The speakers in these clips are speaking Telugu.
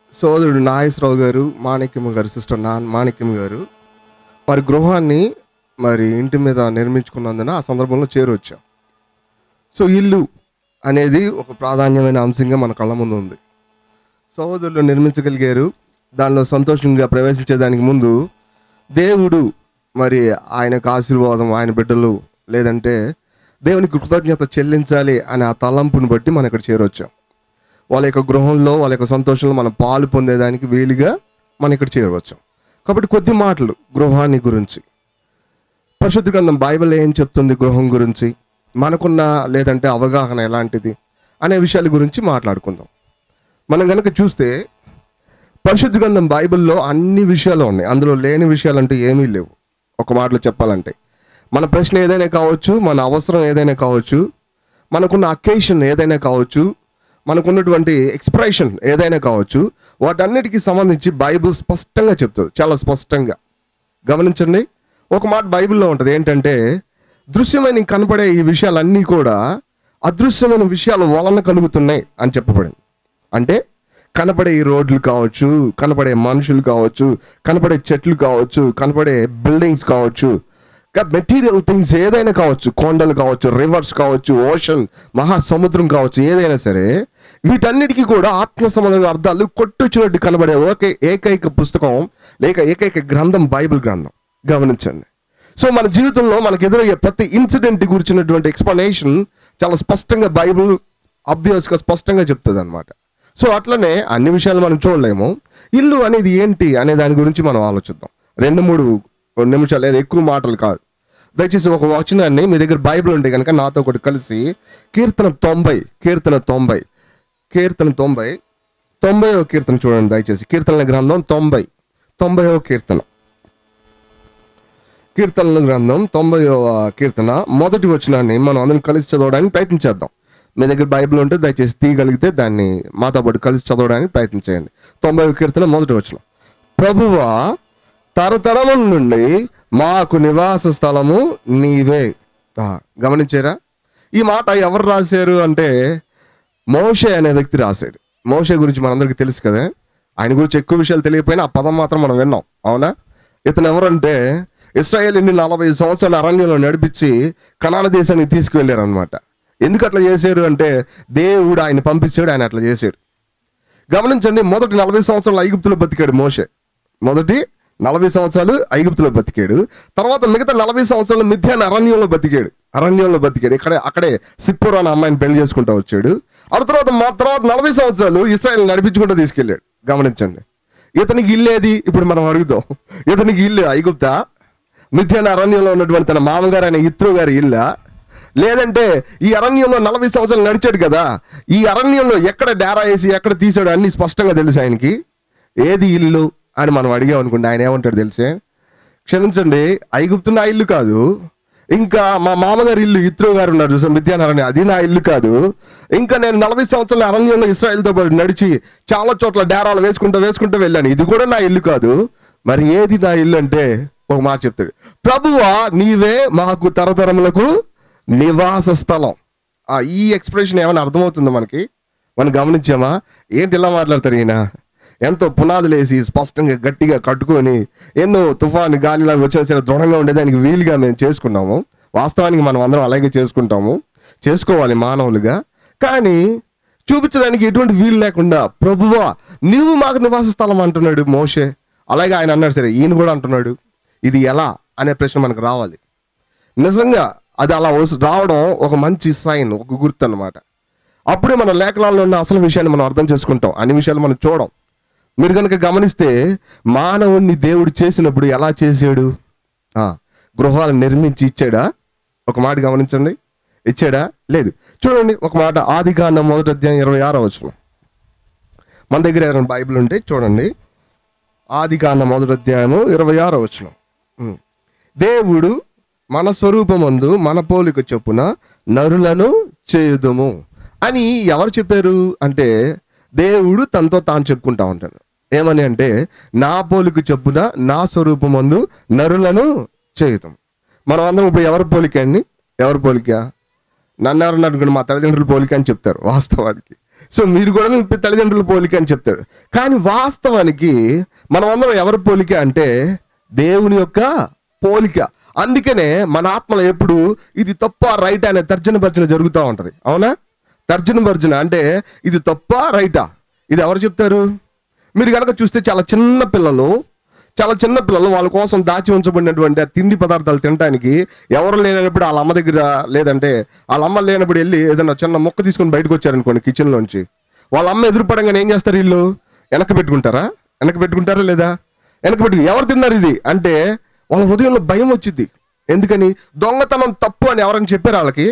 సోదరుడు నాగేశ్వరరావు గారు మాణిక్యమ్మ గారు సిస్టర్ నా మాణిక్యమ్మ గారు వారి గృహాన్ని మరి ఇంటి మీద నిర్మించుకున్నందున ఆ సందర్భంలో చేరొచ్చాం సో ఇల్లు అనేది ఒక ప్రాధాన్యమైన అంశంగా మన కళ్ళ ముందు ఉంది సహోదరులు నిర్మించగలిగారు దానిలో సంతోషంగా ప్రవేశించేదానికి ముందు దేవుడు మరి ఆయనకు ఆశీర్వాదం ఆయన బిడ్డలు లేదంటే దేవునికి కృతజ్ఞత చెల్లించాలి అనే ఆ తలంపుని బట్టి మనం ఇక్కడ చేరొచ్చాం వాళ్ళ యొక్క గృహంలో వాళ్ళ యొక్క సంతోషంలో మనం పాలు పొందేదానికి వీలుగా మనం ఇక్కడ చేరవచ్చాం కాబట్టి కొద్ది మాటలు గృహాన్ని గురించి పరిశుద్ధ గ్రంథం బైబిల్ ఏం చెప్తుంది గృహం గురించి మనకున్న లేదంటే అవగాహన ఎలాంటిది అనే విషయాల గురించి మాట్లాడుకుందాం మనం కనుక చూస్తే పరిశుద్ధ గ్రంథం బైబిల్లో అన్ని విషయాలు ఉన్నాయి అందులో లేని విషయాలు అంటే ఏమీ లేవు ఒక మాటలో చెప్పాలంటే మన ప్రశ్న ఏదైనా కావచ్చు మన అవసరం ఏదైనా కావచ్చు మనకున్న అకేషన్ ఏదైనా కావచ్చు మనకున్నటువంటి ఎక్స్ప్రెషన్ ఏదైనా కావచ్చు వాటన్నిటికీ సంబంధించి బైబిల్ స్పష్టంగా చెప్తుంది చాలా స్పష్టంగా గమనించండి ఒక మాట బైబిల్లో ఉంటుంది ఏంటంటే దృశ్యమైన కనపడే ఈ విషయాలన్నీ కూడా అదృశ్యమైన విషయాల వలన కలుగుతున్నాయి అని చెప్పబడింది అంటే కనపడే ఈ రోడ్లు కావచ్చు కనపడే మనుషులు కావచ్చు కనపడే చెట్లు కావచ్చు కనపడే బిల్డింగ్స్ కావచ్చు మెటీరియల్ థింగ్స్ ఏదైనా కావచ్చు కొండలు కావచ్చు రివర్స్ కావచ్చు ఓషన్ మహాసముద్రం కావచ్చు ఏదైనా సరే వీటన్నిటికీ కూడా ఆత్మ సంబంధమైన అర్థాలు కొట్టొచ్చినట్టు కనబడే ఒకే ఏకైక పుస్తకం లేక ఏకైక గ్రంథం బైబిల్ గ్రంథం గమనించండి సో మన జీవితంలో మనకు ఎదురయ్యే ప్రతి ఇన్సిడెంట్ గురించినటువంటి ఎక్స్ప్లెనేషన్ చాలా స్పష్టంగా బైబిల్ అబ్వియస్గా స్పష్టంగా చెప్తుంది అనమాట సో అట్లనే అన్ని విషయాలు మనం చూడలేము ఇల్లు అనేది ఏంటి అనే దాని గురించి మనం ఆలోచిద్దాం రెండు మూడు నిమిషాలు లేదా ఎక్కువ మాటలు కాదు దయచేసి ఒక వచనాన్ని మీ దగ్గర బైబిల్ ఉంటే కనుక నాతో ఒకటి కలిసి కీర్తన తొంభై కీర్తన తొంభై కీర్తన తొంభై తొంభైవ కీర్తన చూడండి దయచేసి కీర్తనల గ్రంథం తొంభై తొంభైవ కీర్తన కీర్తనల గ్రంథం తొంభైవ కీర్తన మొదటి వచనాన్ని మనం అందరం కలిసి చదవడానికి ప్రయత్నించేద్దాం మీ దగ్గర బైబిల్ ఉంటే దయచేసి తీయగలిగితే దాన్ని మాతో పాటు కలిసి చదవడానికి ప్రయత్నం చేయండి తొంభైవ కీర్తన మొదటి వచనం ప్రభువా తరతరముల నుండి మాకు నివాస స్థలము నీవే ఆ, గమనించారా ఈ మాట ఎవరు రాశారు అంటే మోషే అనే వ్యక్తి రాశాడు మోషే గురించి మనందరికీ తెలుసు కదా ఆయన గురించి ఎక్కువ విషయాలు తెలియకపోయినా ఆ పదం మాత్రం మనం విన్నాం అవునా ఇతను ఎవరంటే ఇస్రాయేల్ని నలభై సంవత్సరాల అరణ్యంలో నడిపించి కనాన దేశానికి తీసుకువెళ్ళారు అనమాట ఎందుకు అట్లా చేశారు అంటే దేవుడు ఆయన పంపించాడు ఆయన అట్లా చేశాడు గమనించండి మొదటి నలభై సంవత్సరాలు ఐగుప్తులో బతికాడు మోషే మొదటి నలభై సంవత్సరాలు ఐగుప్తులో బతికాడు తర్వాత మిగతా నలభై సంవత్సరాలు మిథ్యాన అరణ్యంలో బతికాడు అరణ్యంలో బతికాడు ఇక్కడే అక్కడే సిప్పూర్ అనే అమ్మాయిని పెళ్లి చేసుకుంటూ వచ్చాడు ఆ తర్వాత మా తర్వాత నలభై సంవత్సరాలు ఇస్రాయల్ నడిపించుకుంటూ తీసుకెళ్ళాడు గమనించండి ఇతనికి ఇల్లేది ఇప్పుడు మనం అడుగుదాం ఇతనికి ఇల్లు ఐగుప్త మిథ్యాన అరణ్యంలో ఉన్నటువంటి తన మామగారు అనే ఇత్రు గారి ఇల్లా లేదంటే ఈ అరణ్యంలో నలభై సంవత్సరాలు నడిచాడు కదా ఈ అరణ్యంలో ఎక్కడ డేరా వేసి ఎక్కడ తీసాడు అన్ని స్పష్టంగా తెలుసు ఆయనకి ఏది ఇల్లు అని మనం అడిగాం అనుకోండి ఆయన ఏమంటాడు తెలిసే క్షమించండి ఐగుప్తు నా ఇల్లు కాదు ఇంకా మా మామగారి ఇల్లు ఇత్రో గారు ఉన్నారు చూసాం మిథ్యానారాయణ అది నా ఇల్లు కాదు ఇంకా నేను నలభై సంవత్సరాల అరణ్యంలో ఇస్రాయల్తో పాటు నడిచి చాలా చోట్ల డేరాలు వేసుకుంటూ వేసుకుంటూ వెళ్ళాను ఇది కూడా నా ఇల్లు కాదు మరి ఏది నా ఇల్లు అంటే ఒక మాట చెప్తాడు ప్రభువా నీవే మాకు తరతరములకు నివాస స్థలం ఆ ఈ ఎక్స్ప్రెషన్ ఏమైనా అర్థమవుతుందా మనకి మనం గమనించామా ఏంటి ఇలా మాట్లాడతారు ఈయన ఎంతో పునాదులు వేసి స్పష్టంగా గట్టిగా కట్టుకొని ఎన్నో తుఫాను గాలిలా వచ్చిన సరే దృఢంగా ఉండేదానికి వీలుగా మేము చేసుకున్నాము వాస్తవానికి మనం అందరం అలాగే చేసుకుంటాము చేసుకోవాలి మానవులుగా కానీ చూపించడానికి ఎటువంటి వీలు లేకుండా ప్రభువా నీవు మాకు నివాస స్థలం అంటున్నాడు మోషే అలాగే ఆయన అన్నాడు సరే ఈయన కూడా అంటున్నాడు ఇది ఎలా అనే ప్రశ్న మనకు రావాలి నిజంగా అది అలా వస్- రావడం ఒక మంచి సైన్ ఒక గుర్తు అన్నమాట అప్పుడే మన లేఖనాల్లో ఉన్న అసలు విషయాన్ని మనం అర్థం చేసుకుంటాం అన్ని విషయాలు మనం చూడం మీరు కనుక గమనిస్తే మానవుణ్ణి దేవుడు చేసినప్పుడు ఎలా చేసాడు ఆ, గృహాలు నిర్మించి ఇచ్చాడా ఒక మాట గమనించండి ఇచ్చాడా లేదు చూడండి ఒక మాట ఆది కాండం మొదటి అధ్యాయం ఇరవై ఆరో వచ్చిన మన దగ్గర ఎవరైనా బైబిల్ ఉంటే చూడండి ఆది కాండం మొదటి అధ్యాయము ఇరవై ఆరో వచ్చిన దేవుడు మన స్వరూపమందు మన పోలిక చొప్పున నరులను చేయుదుము అని ఎవరు చెప్పారు అంటే దేవుడు తనతో తాను చెప్పుకుంటా ఉంటాడు ఏమని అంటే నా పోలిక చొప్పున నా స్వరూపమందు నరులను చేయుతాం మనం అందరం ఇప్పుడు ఎవరి పోలిక అండి ఎవరి పోలిక నన్ను ఎవరన్నా అనుకోండి మా తల్లిదండ్రుల పోలిక అని చెప్తారు వాస్తవానికి సో మీరు కూడా మీ తల్లిదండ్రుల పోలిక అని చెప్తాడు కానీ వాస్తవానికి మనం అందరం ఎవరి పోలిక అంటే దేవుని యొక్క పోలిక అందుకనే మన ఆత్మలో ఎప్పుడు ఇది తప్ప రైట్ అనే తర్జన భర్జన జరుగుతూ ఉంటది అవునా తర్జన భర్జన అంటే ఇది తప్ప రైటా ఇది ఎవరు చెప్తారు మీరు కనుక చూస్తే చాలా చిన్న పిల్లలు చాలా చిన్న పిల్లలు వాళ్ళ కోసం దాచి ఉంచబడినటువంటి ఆ తిండి పదార్థాలు తినడానికి ఎవరు లేనప్పుడు వాళ్ళ అమ్మ దగ్గర లేదంటే వాళ్ళ అమ్మ లేనప్పుడు వెళ్ళి ఏదైనా చిన్న మొక్క తీసుకొని బయటకు వచ్చారనుకోండి కిచెన్ లోంచి వాళ్ళ అమ్మ ఎదురుపడంగానే ఏం చేస్తారు వీళ్ళు వెనక పెట్టుకుంటారా వెనక పెట్టుకుంటారా లేదా వెనక పెట్టు ఎవరు తిన్నారు ఇది అంటే వాళ్ళ హృదయంలో భయం వచ్చింది ఎందుకని దొంగతనం తప్పు అని ఎవరైనా చెప్పారు వాళ్ళకి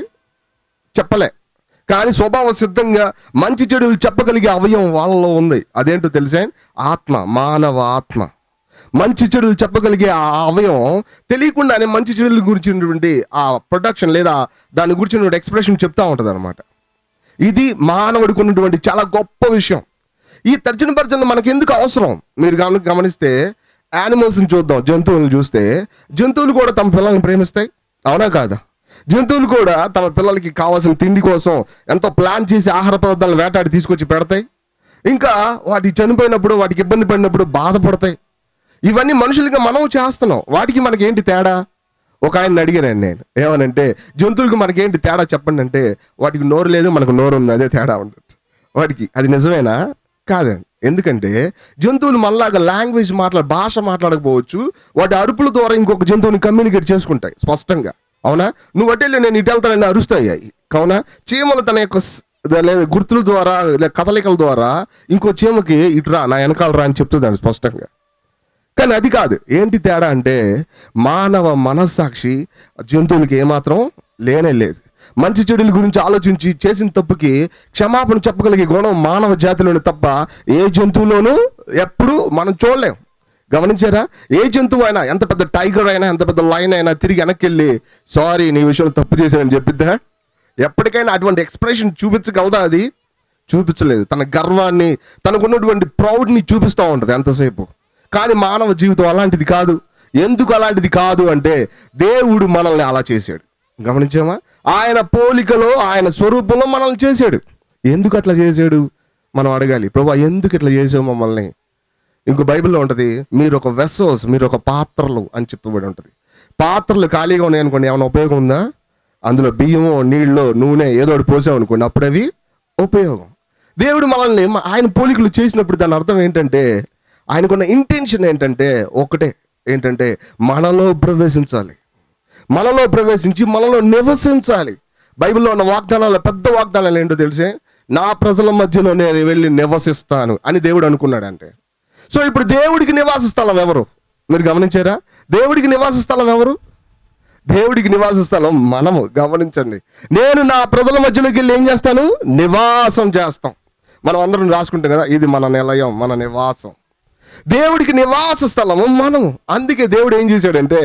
చెప్పలే కానీ స్వభావ సిద్ధంగా మంచి చెడులు చెప్పగలిగే అవయవం వాళ్ళలో ఉంది అదేంటో తెలిసే ఆత్మ మానవ ఆత్మ మంచి చెడులు చెప్పగలిగే ఆ అవయవం తెలియకుండానే మంచి చెడుల గురించినటువంటి ఆ ప్రొడక్షన్ లేదా దాని గురించినటువంటి ఎక్స్ప్రెషన్ చెప్తా ఉంటుంది అనమాట ఇది మానవుడికి ఉన్నటువంటి చాలా గొప్ప విషయం ఈ తర్జన భర్జన మనకి ఎందుకు అవసరం మీరు గమని గమనిస్తే యానిమల్స్ని చూద్దాం జంతువులను చూస్తే జంతువులు కూడా తమ పిల్లల్ని ప్రేమిస్తాయి అవునా కాదా జంతువులు కూడా తమ పిల్లలకి కావాల్సిన తిండి కోసం ఎంతో ప్లాన్ చేసి ఆహార పదార్థాలను వేటాడి తీసుకొచ్చి పెడతాయి ఇంకా వాటి చనిపోయినప్పుడు వాటికి ఇబ్బంది పడినప్పుడు బాధపడతాయి ఇవన్నీ మనుషులుగా మనం చేస్తున్నాం వాటికి మనకి ఏంటి తేడా ఒక ఆయన అడిగానండి నేను ఏమనంటే జంతువులకు మనకేంటి తేడా చెప్పండి అంటే వాటికి నోరు లేదు మనకు నోరు ఉంది అదే తేడా ఉంటుంది వాటికి అది నిజమేనా కాదండి ఎందుకంటే జంతువులు మనలాగా లాంగ్వేజ్ మాట్లా భాష మాట్లాడకపోవచ్చు వాటి అరుపుల ద్వారా ఇంకొక జంతువుని కమ్యూనికేట్ చేసుకుంటాయి స్పష్టంగా అవునా నువ్వు అటెళ్ళి నేను ఇటు వెళ్తానని అరుస్తాయి అవి అవునా చీమలు తన యొక్క స్- లేదా గుర్తుల ద్వారా లేదా కదలికల ద్వారా ఇంకో చీమకి ఇటురా నా వెనకాల రా అని చెప్తుందండి స్పష్టంగా కానీ అది కాదు ఏంటి తేడా అంటే మానవ మనస్సాక్షి జంతువులకి ఏమాత్రం లేనే లేదు మంచి చెడుల గురించి ఆలోచించి చేసిన తప్పుకి క్షమాపణ చెప్పగలిగే గుణం మానవ జాతిలోని తప్ప ఏ జంతువులోనూ ఎప్పుడు మనం చూడలేం గమనించారా ఏ జంతువు అయినా ఎంత పెద్ద టైగర్ అయినా ఎంత పెద్ద లైన్ అయినా తిరిగి వెనక్కి వెళ్ళి సారీ నీ విషయంలో తప్పు చేశానని చెప్పిద్దా ఎప్పటికైనా అటువంటి ఎక్స్ప్రెషన్ చూపించగలదా అది చూపించలేదు తన గర్వాన్ని తనకున్నటువంటి ప్రౌడ్ని చూపిస్తూ ఉంటుంది ఎంతసేపు కానీ మానవ జీవితం అలాంటిది కాదు ఎందుకు అలాంటిది కాదు అంటే దేవుడు మనల్ని అలా చేశాడు గమనించామా ఆయన పోలికలో ఆయన స్వరూపంలో మనల్ని చేశాడు ఎందుకు అట్లా చేశాడు మనం అడగాలి ప్రభా ఎందుకు ఇట్లా చేసావు మమ్మల్ని ఇంకో బైబిల్లో ఉంటుంది మీరు ఒక వెస్సోస్ మీరు ఒక పాత్రలు అని చెప్పబడి ఉంటుంది పాత్రలు ఖాళీగా ఉన్నాయి అనుకోండి ఏమైనా ఉపయోగం ఉందా అందులో బియ్యము నీళ్ళు నూనె ఏదో ఒకటి పోసాం అనుకోండి అప్పుడు అవి ఉపయోగం దేవుడు మనల్ని మ- ఆయన పోలికలు చేసినప్పుడు దాని అర్థం ఏంటంటే ఆయనకున్న ఇంటెన్షన్ ఏంటంటే ఒకటే ఏంటంటే మనలో ప్రవేశించాలి మనలో ప్రవేశించి మనలో నివసించాలి బైబిల్లో ఉన్న వాగ్దానాల పెద్ద వాగ్దానాలు ఏంటో తెలిసే నా ప్రజల మధ్యలో నేను వెళ్ళి నివసిస్తాను అని దేవుడు అనుకున్నాడంటే సో ఇప్పుడు దేవుడికి నివాస స్థలం ఎవరు మీరు గమనించారా దేవుడికి నివాస స్థలం ఎవరు దేవుడికి నివాస స్థలం మనము గమనించండి నేను నా ప్రజల మధ్యలోకి వెళ్ళి ఏం చేస్తాను నివాసం చేస్తాం మనం అందరం రాసుకుంటాం కదా ఇది మన నిలయం మన నివాసం దేవుడికి నివాస స్థలము మనము అందుకే దేవుడు ఏం చేశాడంటే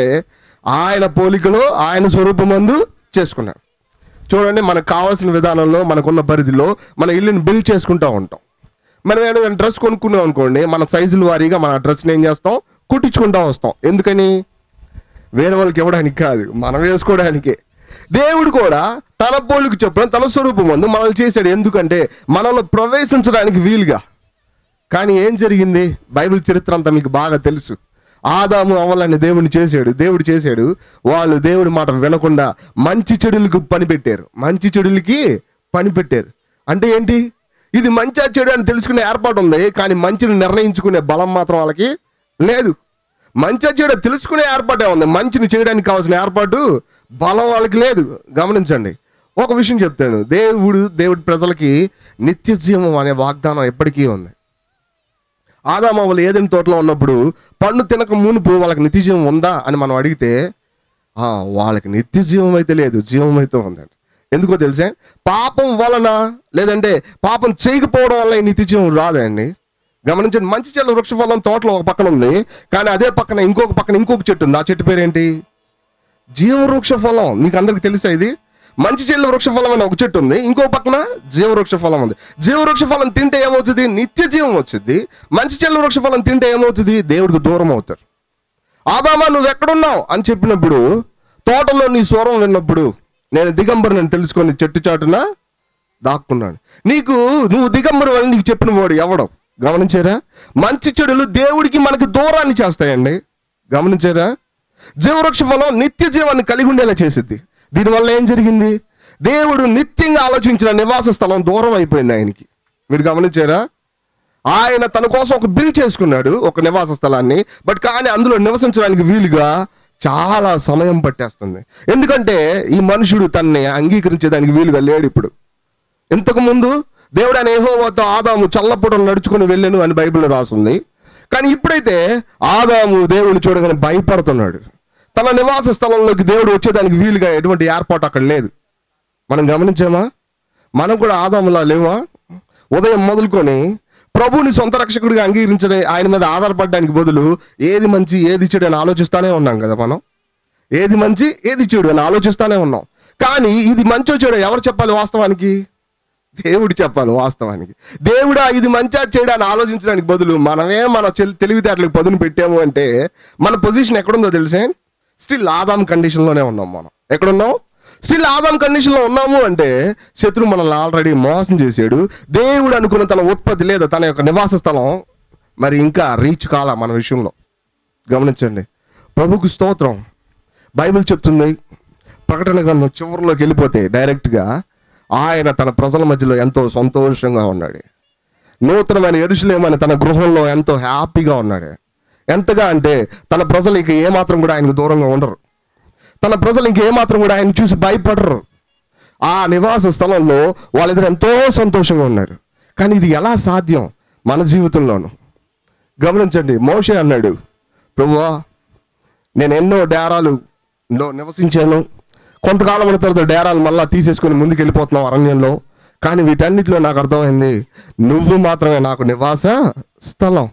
ఆయన పోలికలో ఆయన స్వరూపమందు చేసుకున్నాడు చూడండి మనకు కావాల్సిన విధానంలో మనకున్న పరిధిలో మన ఇల్లుని బిల్డ్ చేసుకుంటూ ఉంటాం మనం ఏదైనా డ్రెస్ కొనుక్కున్నాం అనుకోండి మన సైజుల వారీగా మన డ్రెస్ని ఏం చేస్తాం కుట్టించుకుంటూ వస్తాం ఎందుకని వేరే వాళ్ళకి ఇవ్వడానికి కాదు మనం వేసుకోవడానికే దేవుడు కూడా తన పోలికి చెప్పిన తన స్వరూపం ముందు మనల్ని చేశాడు ఎందుకంటే మనలో ప్రవేశించడానికి వీలుగా కానీ ఏం జరిగింది బైబిల్ చరిత్ర అంతా మీకు బాగా తెలుసు ఆదాము అవ్వాలని దేవుడిని చేశాడు దేవుడు చేశాడు వాళ్ళు దేవుడి మాట వినకుండా మంచి చెడులకు పని పెట్టారు మంచి చెడులకి పని పెట్టారు అంటే ఏంటి ఇది మంచి చెడు అని తెలుసుకునే ఏర్పాటు ఉంది కానీ మంచిని నిర్ణయించుకునే బలం మాత్రం వాళ్ళకి లేదు మంచి చెడు తెలుసుకునే ఏర్పాటే ఉంది మంచిని చేయడానికి కావాల్సిన ఏర్పాటు బలం వాళ్ళకి లేదు గమనించండి ఒక విషయం చెప్తాను దేవుడు దేవుడి ప్రజలకి నిత్య జీవం అనే వాగ్దానం ఎప్పటికీ ఉంది ఆదామవ్వలు ఏదైనా తోటలో ఉన్నప్పుడు పండు తినక మునుపు వాళ్ళకి నిత్య జీవం ఉందా అని మనం అడిగితే ఆ, వాళ్ళకి నిత్య జీవం అయితే లేదు జీవం అయితే ఉందండి ఎందుకో తెలుసే పాపం వలన లేదంటే పాపం చేయకపోవడం వల్ల ఈ నిత్య జీవం రాదండి గమనించండి మంచి చెల్ల వృక్ష ఫలం తోటలో ఒక పక్కన ఉంది కానీ అదే పక్కన ఇంకొక పక్కన ఇంకొక చెట్టు ఉంది ఆ చెట్టు పేరేంటి జీవవృక్ష ఫలం మీకు అందరికి తెలుసా ఇది మంచి చెల్లి వృక్ష ఫలం అనే ఒక చెట్టు ఉంది ఇంకో పక్కన జీవవృక్ష ఫలం ఉంది జీవవృక్ష ఫలం తింటే ఏమవుతుంది నిత్య జీవం వచ్చింది మంచి చెల్లి వృక్ష ఫలం తింటే ఏమవుతుంది దేవుడికి దూరం అవుతారు ఆదామా నువ్వు ఎక్కడున్నావు అని చెప్పినప్పుడు తోటలో నీ స్వరం విన్నప్పుడు నేను దిగంబర్ నేను తెలుసుకొని చెట్టు చాటున దాక్కున్నాడు నీకు నువ్వు దిగంబరు అని నీకు చెప్పిన వాడు ఎవడం గమనించారా మంచి చెడులు దేవుడికి మనకు దూరాన్ని చేస్తాయండి గమనించారా జీవవృక్ష ఫలం నిత్య జీవాన్ని కలిగి ఉండేలా చేసిద్ది దీనివల్ల ఏం జరిగింది దేవుడు నిత్యంగా ఆలోచించిన నివాస స్థలం దూరం అయిపోయింది ఆయనకి మీరు గమనించారా ఆయన తన కోసం ఒక బిల్ చేసుకున్నాడు ఒక నివాస స్థలాన్ని బట్ కానీ అందులో నివసించడానికి వీలుగా చాలా సమయం పట్టేస్తుంది ఎందుకంటే ఈ మనుషుడు తనని అంగీకరించేదానికి వీలుగా లేడు ఇప్పుడు ఇంతకు ముందు దేవుడు ఆయన ఏహోవాతో ఆదాము చల్లపూట నడుచుకుని వెళ్ళాను అని బైబిల్లో రాసుంది కానీ ఇప్పుడైతే ఆదాము దేవుని చూడగానే భయపడుతున్నాడు తన నివాస స్థలంలోకి దేవుడు వచ్చేదానికి వీలుగా ఎటువంటి ఏర్పాటు అక్కడ లేదు మనం గమనించామా మనం కూడా ఆదాములా లేవా ఉదయం మొదలుకొని ప్రభువుని సొంత రక్షకుడిగా అంగీకరించడం ఆయన మీద ఆధారపడడానికి బదులు ఏది మంచి ఏది చెడు అని ఆలోచిస్తానే ఉన్నాం కదా మనం ఏది మంచి ఏది చెడు అని ఆలోచిస్తానే ఉన్నాం కానీ ఇది మంచో చెడు ఎవరు చెప్పాలి వాస్తవానికి దేవుడు చెప్పాలి వాస్తవానికి దేవుడా ఇది మంచా చెడు అని ఆలోచించడానికి బదులు మనమే మన చెల్- తెలివితేటలకు పదును పెట్టాము అంటే మన పొజిషన్ ఎక్కడుందో తెలిసే స్టిల్ ఆదాం కండిషన్లోనే ఉన్నాం మనం ఎక్కడున్నాం స్టిల్ ఆదాం కండిషన్లో ఉన్నాము అంటే శత్రు మనల్ని ఆల్రెడీ మోసం చేశాడు దేవుడు అనుకున్న తన ఉత్పత్తి లేదా తన యొక్క నివాస స్థలం మరి ఇంకా రీచ్ కాల మన విషయంలో గమనించండి ప్రభుకు స్తోత్రం బైబిల్ చెప్తుంది ప్రకటన గ్రంథం చివరిలోకి వెళ్ళిపోతే డైరెక్ట్గా ఆయన తన ప్రజల మధ్యలో ఎంతో సంతోషంగా ఉన్నాడు నూతనమైన ఎరుసలేమని తన గృహంలో ఎంతో హ్యాపీగా ఉన్నాడు ఎంతగా అంటే తన ప్రజలు ఇక ఏమాత్రం కూడా ఆయనకు దూరంగా ఉండరు తన ప్రజలు ఇంక ఏమాత్రం కూడా ఆయన చూసి భయపడరు ఆ నివాస స్థలంలో వాళ్ళిద్దరు ఎంతో సంతోషంగా ఉన్నారు కానీ ఇది ఎలా సాధ్యం మన జీవితంలోనూ గమనించండి మోషే అన్నాడు ప్రభువా నేను ఎన్నో డేరాలు లో నివసించాను కొంతకాలం అయిన తర్వాత డేరాలు మళ్ళా తీసేసుకొని ముందుకు వెళ్ళిపోతున్నాం అరణ్యంలో కానీ వీటన్నిటిలో నాకు అర్థమైంది నువ్వు మాత్రమే నాకు నివాస స్థలం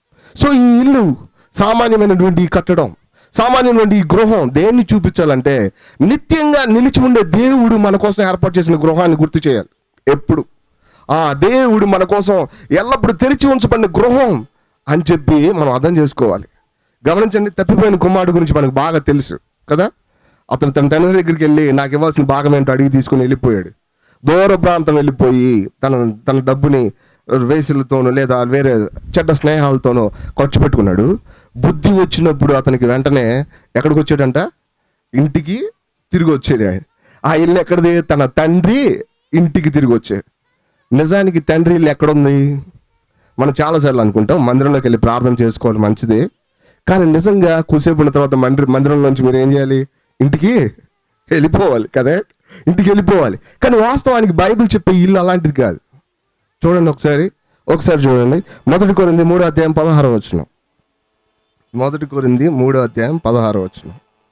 సో ఈ ఇల్లు సామాన్యమైనటువంటి ఈ కట్టడం సామాన్యమైనటువంటి ఈ గృహం దేన్ని చూపించాలంటే నిత్యంగా నిలిచి ఉండే దేవుడు మన కోసం ఏర్పాటు చేసిన గృహాన్ని గుర్తు చేయాలి ఎప్పుడు ఆ దేవుడు మన కోసం ఎల్లప్పుడూ తెరిచి ఉంచబడిన గృహం అని చెప్పి మనం అర్థం చేసుకోవాలి గమనించండి తప్పిపోయిన కుమారుడు గురించి మనకు బాగా తెలుసు కదా అతను తన తండ్రి దగ్గరికి వెళ్ళి నాకు ఇవ్వాల్సిన భాగం ఏంటో అడిగి తీసుకుని వెళ్ళిపోయాడు దూర ప్రాంతం వెళ్ళిపోయి తన తన డబ్బుని వేసులతోనూ లేదా వేరే చెడ్డ స్నేహాలతోనూ ఖర్చు పెట్టుకున్నాడు బుద్ధి వచ్చినప్పుడు అతనికి వెంటనే ఎక్కడికి వచ్చాడంట ఇంటికి తిరిగి వచ్చాడు ఆయన ఆ ఇల్లు ఎక్కడిది తన తండ్రి ఇంటికి తిరిగి వచ్చాడు నిజానికి తండ్రి ఇల్లు ఎక్కడుంది మనం చాలాసార్లు అనుకుంటాం మందిరంలోకి వెళ్ళి ప్రార్థన చేసుకోవాలి మంచిదే కానీ నిజంగా కూసేపు ఉన్న తర్వాత మందిర మందిరంలోంచి మీరు ఏం చేయాలి ఇంటికి వెళ్ళిపోవాలి కదా ఇంటికి వెళ్ళిపోవాలి కానీ వాస్తవానికి బైబిల్ చెప్పే ఇల్లు అలాంటిది కాదు చూడండి ఒకసారి ఒకసారి చూడండి మొదటి కొరింది మూడో అధ్యాయం పదహారో వచ్చిన మొదటి కొరింది మూడో అధ్యాయం పదహారో వచ్చిన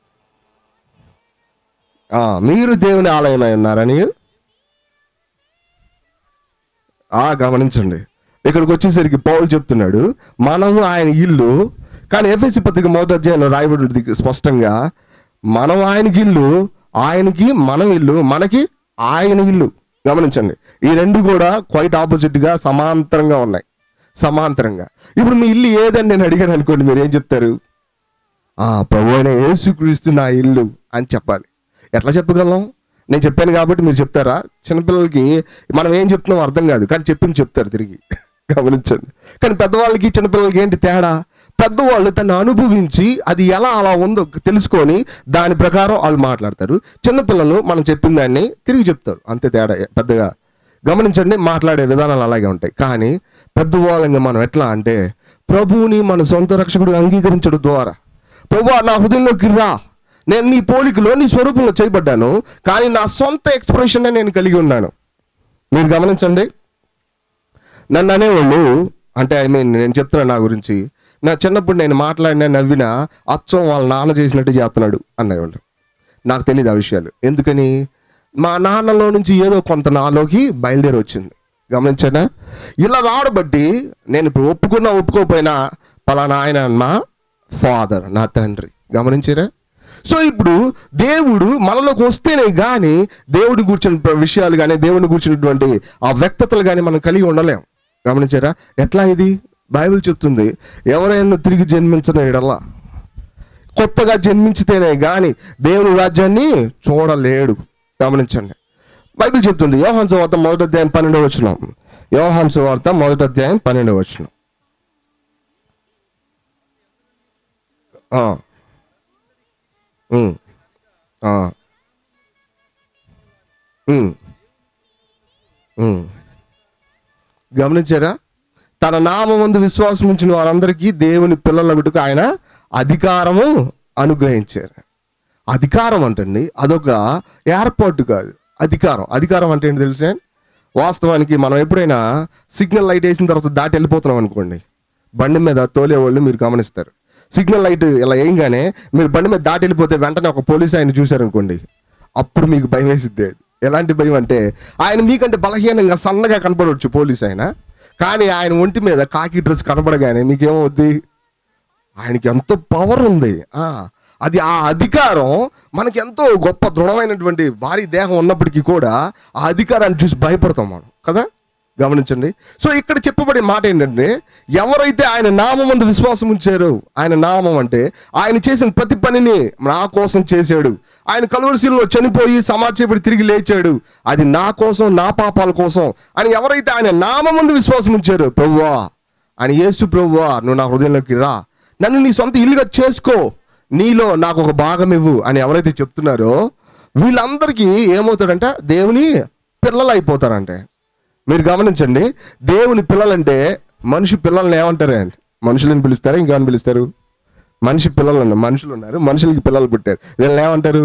మీరు దేవుని ఆలయమై ఉన్నారని ఆ గమనించండి ఇక్కడికి వచ్చేసరికి పౌలు చెప్తున్నాడు మనము ఆయన ఇల్లు కానీ ఎఫ్ఎస్సి పత్రిక మొదటి అధ్యాయంలో రాయబడి ఉంటుంది స్పష్టంగా మనం ఆయనకి ఇల్లు ఆయనకి మనం ఇల్లు మనకి ఆయన ఇల్లు గమనించండి ఈ రెండు కూడా క్వైట్ ఆపోజిట్ గా సమాంతరంగా ఉన్నాయి సమాంతరంగా ఇప్పుడు మీ ఇల్లు ఏదని నేను అడిగాను అనుకోండి మీరు ఏం చెప్తారు ఆ ప్రభు అయిన యేసుక్రీస్తు నా ఇల్లు అని చెప్పాలి ఎట్లా చెప్పగలం నేను చెప్పాను కాబట్టి మీరు చెప్తారా చిన్నపిల్లలకి మనం ఏం చెప్తున్నాం అర్థం కాదు కానీ చెప్పింది చెప్తారు తిరిగి గమనించండి కానీ పెద్దవాళ్ళకి చిన్నపిల్లలకి ఏంటి తేడా పెద్దవాళ్ళు తను అనుభవించి అది ఎలా అలా ఉందో తెలుసుకొని దాని ప్రకారం వాళ్ళు మాట్లాడతారు చిన్నపిల్లలు మనం చెప్పిన దాన్ని తిరిగి చెప్తారు అంతే తేడా పెద్దగా గమనించండి మాట్లాడే విధానాలు అలాగే ఉంటాయి కానీ పెద్దవాళ్ళంగా మనం ఎట్లా అంటే ప్రభువుని మన సొంత రక్షకుడు అంగీకరించడం ద్వారా ప్రభు నా హృదయంలోకి రా నేను నీ పోలికలో నీ స్వరూపంలో చేయబడ్డాను కానీ నా సొంత ఎక్స్ప్రెషన్ నేను కలిగి ఉన్నాను మీరు గమనించండి నన్ను అనేవాళ్ళు అంటే ఐ మీన్ నేను చెప్తున్నాను నా గురించి నా చిన్నప్పుడు నేను మాట్లాడినా నవ్వినా అచ్చం వాళ్ళ నాన్న చేసినట్టు చేస్తున్నాడు అనేవాళ్ళు నాకు తెలియదు ఆ విషయాలు ఎందుకని మా నాన్నలో నుంచి ఏదో కొంత నాలోకి బయలుదేరి వచ్చింది గమనించానా ఇలా రావడం బట్టి నేను ఇప్పుడు ఒప్పుకున్నా ఒప్పుకోకపోయినా పలానా ఆయన మా ఫాదర్ నా తండ్రి గమనించారా సో ఇప్పుడు దేవుడు మనలోకి వస్తేనే కానీ దేవుడి కూర్చున్న విషయాలు కానీ దేవుడిని కూర్చున్నటువంటి ఆ వ్యక్తతలు కానీ మనం కలిగి ఉండలేం గమనించారా ఎట్లా ఇది బైబిల్ చెప్తుంది ఎవరైనా తిరిగి జన్మించిన ఎడలా కొత్తగా జన్మించితేనే కానీ దేవుని రాజ్యాన్ని చూడలేడు గమనించండి బైబిల్ చెప్తుంది యోహాన్ సువార్త మొదటి అధ్యాయం పన్నెండవ వచ్చిన యోహాన్ సువార్త మొదటి అధ్యాయం పన్నెండవ వచ్చిన గమనించారా తన నామందు విశ్వాసం ఉంచిన వారందరికీ దేవుని పిల్లలగుటకు ఆయన అధికారము అనుగ్రహించారు అధికారం అంటండి అదొక ఏర్పాటు కాదు అధికారం అధికారం అంటే ఏంటి తెలుసా వాస్తవానికి మనం ఎప్పుడైనా సిగ్నల్ లైట్ వేసిన తర్వాత దాటి వెళ్ళిపోతున్నాం అనుకోండి బండి మీద తోలే వాళ్ళు మీరు గమనిస్తారు సిగ్నల్ లైట్ ఇలా వేయంగానే మీరు బండి మీద దాటి వెళ్ళిపోతే వెంటనే ఒక పోలీస్ ఆయన చూశారనుకోండి అప్పుడు మీకు భయం వేసిద్ది ఎలాంటి భయం అంటే ఆయన మీకంటే బలహీనంగా సన్నగా కనపడవచ్చు పోలీస్ ఆయన కానీ ఆయన ఒంటి మీద కాకి డ్రెస్ కనపడగానే మీకేమవుద్ది ఆయనకి ఎంతో పవర్ ఉంది ఆ, అది ఆ అధికారం మనకి ఎంతో గొప్ప దృఢమైనటువంటి భారీ దేహం ఉన్నప్పటికీ కూడా ఆ అధికారాన్ని చూసి భయపడతాం మనం కదా గమనించండి సో ఇక్కడ చెప్పబడే మాట ఏంటంటే ఎవరైతే ఆయన నామందు విశ్వాసం ఉంచారో ఆయన నామం అంటే ఆయన చేసిన ప్రతి పనిని నా కోసం చేశాడు ఆయన కలువరిశీలలో చనిపోయి సమాచేపడి తిరిగి లేచాడు అది నా కోసం నా పాపాల కోసం అని ఎవరైతే ఆయన నామందు విశ్వాసం ఉంచారో ప్రభువా ఆయన యేసు ప్రభువా నువ్వు నా హృదయంలోకి రా నన్ను నీ సొంత ఇల్లుగా చేసుకో నీలో నాకు ఒక భాగం ఇవ్వు అని ఎవరైతే చెప్తున్నారో వీళ్ళందరికీ ఏమవుతాడంట దేవుని పిల్లలు అయిపోతారంటే మీరు గమనించండి దేవుని పిల్లలంటే మనిషి పిల్లల్ని ఏమంటారు అండి మనుషులని పిలుస్తారా ఇంకా అని పిలుస్తారు మనిషి పిల్లలు ఉన్నారు మనుషులు ఉన్నారు మనుషులకి పిల్లలు పుట్టారు వీళ్ళని ఏమంటారు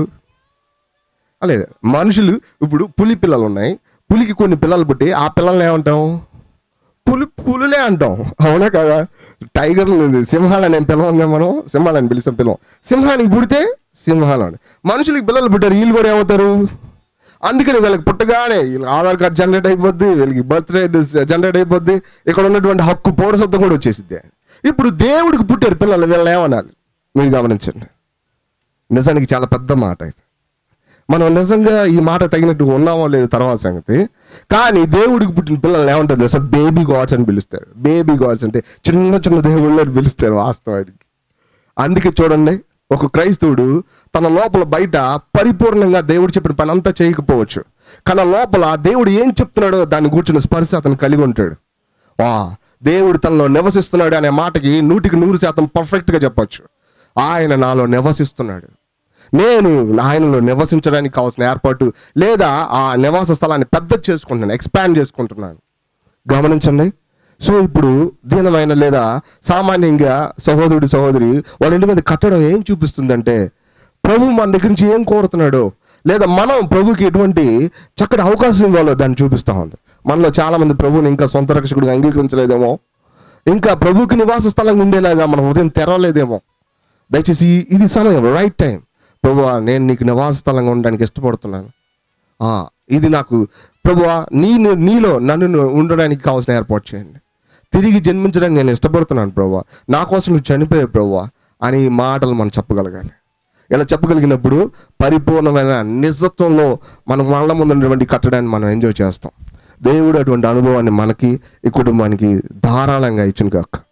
ఆ, లేదు మనుషులు ఇప్పుడు పులి పిల్లలు ఉన్నాయి పులికి కొన్ని పిల్లలు పుట్టి ఆ పిల్లల్ని ఏమంటాం పులి పులులే అంటాం అవునా కదా టైగర్లు సింహాలని ఏం పిలవంగా మనం సింహాలని పిలుస్తాం పిలవం సింహానికి పుడితే సింహాలు అని మనుషులకి పిల్లలు పుట్టారు వీళ్ళు కూడా ఏమవుతారు అందుకని వీళ్ళకి పుట్టగానే వీళ్ళకి ఆధార్ కార్డ్ జనరేట్ అయిపోద్ది వీళ్ళకి బర్త్ రేట్ జనరేట్ అయిపోద్ది ఇక్కడ ఉన్నటువంటి హక్కు పౌరసత్వం కూడా వచ్చేసిద్ది ఇప్పుడు దేవుడికి పుట్టారు పిల్లలు వీళ్ళని ఏమనాలి మీరు గమనించండి నిజానికి చాలా పెద్ద మాట ఇది మనం నిజంగా ఈ మాట తగినట్టు ఉన్నామో లేదు తర్వాత సంగతి కానీ దేవుడికి పుట్టిన పిల్లల్ని ఏమంటారు తెలుసా బేబీ గాడ్స్ అని పిలుస్తారు బేబీ గాడ్స్ అంటే చిన్న చిన్న దేవుళ్ళు అని పిలుస్తారు వాస్తవానికి అందుకే చూడండి ఒక క్రైస్తవుడు తన లోపల బయట పరిపూర్ణంగా దేవుడు చెప్పిన పని అంతా చేయకపోవచ్చు కానీ లోపల దేవుడు ఏం చెప్తున్నాడో దాన్ని కూర్చున్న స్పర్శ అతను కలిగి ఉంటాడు వా దేవుడు తనలో నివసిస్తున్నాడు అనే మాటకి నూటికి నూరు శాతం పర్ఫెక్ట్గా చెప్పొచ్చు ఆయన నాలో నివసిస్తున్నాడు నేను ఆయనలో నివసించడానికి కావాల్సిన ఏర్పాటు లేదా ఆ నివాస స్థలాన్ని పెద్ద చేసుకుంటున్నాను ఎక్స్పాండ్ చేసుకుంటున్నాను గమనించండి సో ఇప్పుడు దీనమైన లేదా సామాన్యంగా సహోదరుడి సహోదరి వాళ్ళ ఇంటి మీద కట్టడం ఏం చూపిస్తుందంటే ప్రభు మన దగ్గర నుంచి ఏం కోరుతున్నాడో లేదా మనం ప్రభుకి ఎటువంటి చక్కటి అవకాశం ఇవ్వాలో దాన్ని చూపిస్తా ఉంది మనలో చాలా మంది ప్రభువుని ఇంకా సొంత రక్షకుడిగా అంగీకరించలేదేమో ఇంకా ప్రభుకి నివాస స్థలం ఉండేలాగా మన ఉదయం తెరవలేదేమో దయచేసి ఈ- ఇది సమయం రైట్ టైం ప్రభువా నేను నీకు నివాస స్థలంగా ఉండడానికి ఇష్టపడుతున్నాను ఆ, ఇది నాకు ప్రభువా నీ నీలో నన్ను ఉండడానికి కావాల్సిన ఏర్పాటు చేయండి తిరిగి జన్మించడానికి నేను ఇష్టపడుతున్నాను ప్రభువా నా కోసం నువ్వు చనిపోయే ప్రభువా అని ఈ మాటలు మనం చెప్పగలగాలి ఇలా చెప్పగలిగినప్పుడు పరిపూర్ణమైన నిజత్వంలో మనం వాళ్ళ ముందు ఉన్నటువంటి కట్టడాన్ని మనం ఎంజాయ్ చేస్తాం దేవుడు అటువంటి అనుభవాన్ని మనకి ఈ కుటుంబానికి ధారాళంగా ఇచ్చిన కాక